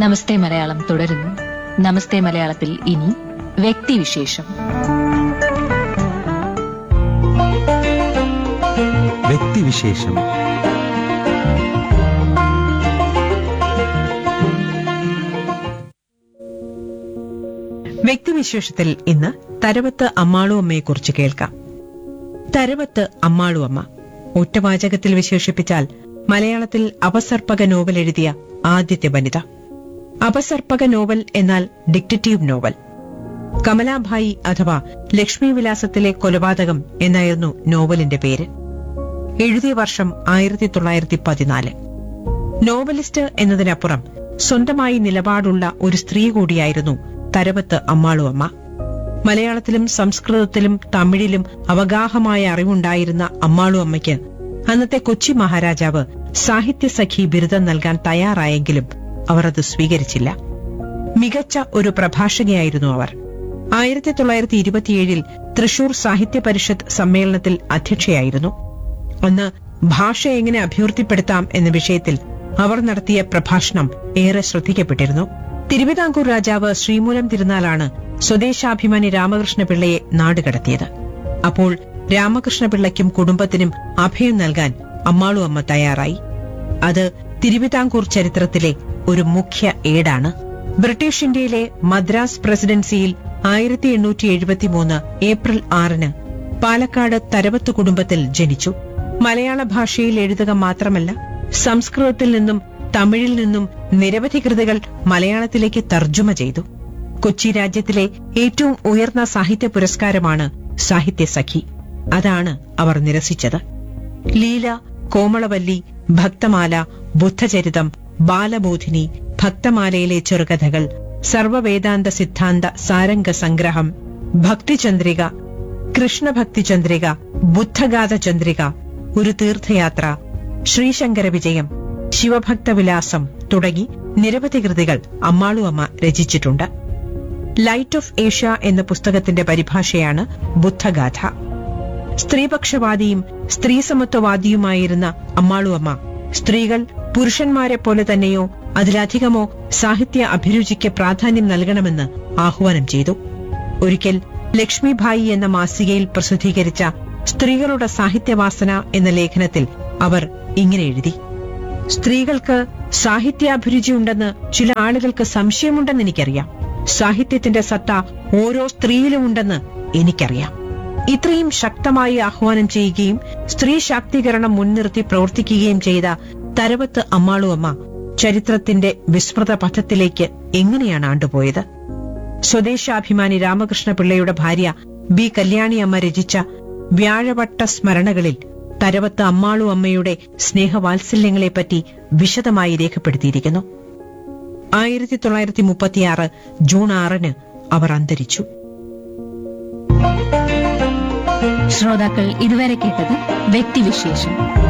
നമസ്തേ മലയാളം തുടരുന്നു നമസ്തേ മലയാളത്തിൽ ഇനി വ്യക്തിവിശേഷം വ്യക്തിവിശേഷം വ്യക്തിവിശേഷത്തിൽ ഇന്ന് തരവത്ത് അമ്മാളു അമ്മയെക്കുറിച്ച് കേൾക്കാം തരവത്ത് അമ്മാളു അമ്മ ഒറ്റവാചകത്തിൽ വിശേഷിപ്പിച്ചാൽ മലയാളത്തിൽ അപസർപ്പക നോവൽ എഴുതിയ ആദ്യത്തെ വനിത അപസർപ്പക നോവൽ എന്നാൽ ഡിക്റ്ററ്റീവ് നോവൽ കമലാഭായി അഥവാ ലക്ഷ്മി വിലാസത്തിലെ കൊലപാതകം എന്നായിരുന്നു നോവലിന്റെ പേര് എഴുതിയ വർഷം ആയിരത്തി തൊള്ളായിരത്തി പതിനാല് നോവലിസ്റ്റ് എന്നതിനപ്പുറം സ്വന്തമായി നിലപാടുള്ള ഒരു സ്ത്രീ കൂടിയായിരുന്നു തരവത്ത് അമ്മാളു അമ്മ മലയാളത്തിലും സംസ്കൃതത്തിലും തമിഴിലും അവഗാഹമായ അറിവുണ്ടായിരുന്ന അമ്മാളു അമ്മയ്ക്ക് അന്നത്തെ കൊച്ചി മഹാരാജാവ് സാഹിത്യസഖി ബിരുദം നൽകാൻ തയ്യാറായെങ്കിലും അവർ അത് സ്വീകരിച്ചില്ല മികച്ച ഒരു പ്രഭാഷകയായിരുന്നു അവർ ആയിരത്തി തൊള്ളായിരത്തി ഇരുപത്തിയേഴിൽ തൃശൂർ സാഹിത്യ പരിഷത്ത് സമ്മേളനത്തിൽ അധ്യക്ഷയായിരുന്നു അന്ന് ഭാഷ എങ്ങനെ അഭ്യർത്ഥിപ്പെടുത്താം എന്ന വിഷയത്തിൽ അവർ നടത്തിയ പ്രഭാഷണം ഏറെ ശ്രദ്ധിക്കപ്പെട്ടിരുന്നു തിരുവിതാംകൂർ രാജാവ് ശ്രീമൂലം തിരുനാളാണ് സ്വദേശാഭിമാനി രാമകൃഷ്ണപിള്ളയെ നാടുകടത്തിയത് അപ്പോൾ രാമകൃഷ്ണപിള്ളയ്ക്കും കുടുംബത്തിനും അഭയം നൽകാൻ അമ്മാളു അമ്മ തയ്യാറായി അത് തിരുവിതാംകൂർ ചരിത്രത്തിലെ ഒരു മുഖ്യ ഏടാണ് ബ്രിട്ടീഷ് ഇന്ത്യയിലെ മദ്രാസ് പ്രസിഡൻസിയിൽ ആയിരത്തി എണ്ണൂറ്റി എഴുപത്തിമൂന്ന് ഏപ്രിൽ ആറിന് പാലക്കാട് തരവത്ത് കുടുംബത്തിൽ ജനിച്ചു മലയാള ഭാഷയിൽ എഴുതുക മാത്രമല്ല സംസ്കൃതത്തിൽ നിന്നും തമിഴിൽ നിന്നും നിരവധി കൃതികൾ മലയാളത്തിലേക്ക് തർജ്ജമ ചെയ്തു കൊച്ചി രാജ്യത്തിലെ ഏറ്റവും ഉയർന്ന സാഹിത്യ പുരസ്കാരമാണ് സാഹിത്യസഖി അതാണ് അവർ നിരസിച്ചത് ലീല കോമളവല്ലി ഭക്തമാല ബുദ്ധചരിതം ബാലബോധിനി ഭക്തമാലയിലെ ചെറുകഥകൾ സർവവേദാന്ത സിദ്ധാന്ത സാരംഗ സംഗ്രഹം ഭക്തിചന്ദ്രിക കൃഷ്ണഭക്തി ചന്ദ്രിക ബുദ്ധഗാഥ ചന്ദ്രിക ഒരു തീർത്ഥയാത്ര ശ്രീശങ്കര വിജയം ശിവഭക്തവിലാസം തുടങ്ങി നിരവധി കൃതികൾ അമ്മാളു അമ്മ രചിച്ചിട്ടുണ്ട് ലൈറ്റ് ഓഫ് ഏഷ്യ എന്ന പുസ്തകത്തിന്റെ പരിഭാഷയാണ് ബുദ്ധഗാഥ സ്ത്രീപക്ഷവാദിയും സ്ത്രീസമത്വവാദിയുമായിരുന്ന അമ്മാളു അമ്മ സ്ത്രീകൾ പുരുഷന്മാരെ പോലെ തന്നെയോ അതിലധികമോ സാഹിത്യ അഭിരുചിക്ക് പ്രാധാന്യം നൽകണമെന്ന് ആഹ്വാനം ചെയ്തു ഒരിക്കൽ ലക്ഷ്മിഭായി എന്ന മാസികയിൽ പ്രസിദ്ധീകരിച്ച സ്ത്രീകളുടെ സാഹിത്യവാസന എന്ന ലേഖനത്തിൽ അവർ ഇങ്ങനെ എഴുതി സ്ത്രീകൾക്ക് സാഹിത്യാഭിരുചിയുണ്ടെന്ന് ചില ആളുകൾക്ക് സംശയമുണ്ടെന്ന് എനിക്കറിയാം സാഹിത്യത്തിന്റെ സത്ത ഓരോ സ്ത്രീയിലും ഉണ്ടെന്ന് എനിക്കറിയാം ഇത്രയും ശക്തമായി ആഹ്വാനം ചെയ്യുകയും സ്ത്രീ ശാക്തീകരണം മുൻനിർത്തി പ്രവർത്തിക്കുകയും ചെയ്ത തരവത്ത് അമ്മാളു അമ്മ ചരിത്രത്തിന്റെ വിസ്മൃത പഥത്തിലേക്ക് എങ്ങനെയാണ് ആണ്ടുപോയത് സ്വദേശാഭിമാനി രാമകൃഷ്ണ പിള്ളയുടെ ഭാര്യ ബി കല്യാണി അമ്മ രചിച്ച വ്യാഴവട്ട സ്മരണകളിൽ തരവത്ത് അമ്മാളു അമ്മയുടെ സ്നേഹവാത്സല്യങ്ങളെപ്പറ്റി വിശദമായി രേഖപ്പെടുത്തിയിരിക്കുന്നു ആയിരത്തി തൊള്ളായിരത്തി മുപ്പത്തിയാറ് ജൂൺ ആറിന് അവർ അന്തരിച്ചു ശ്രോതാക്കൾ ഇതുവരെ കേട്ടത് വ്യക്തിവിശേഷം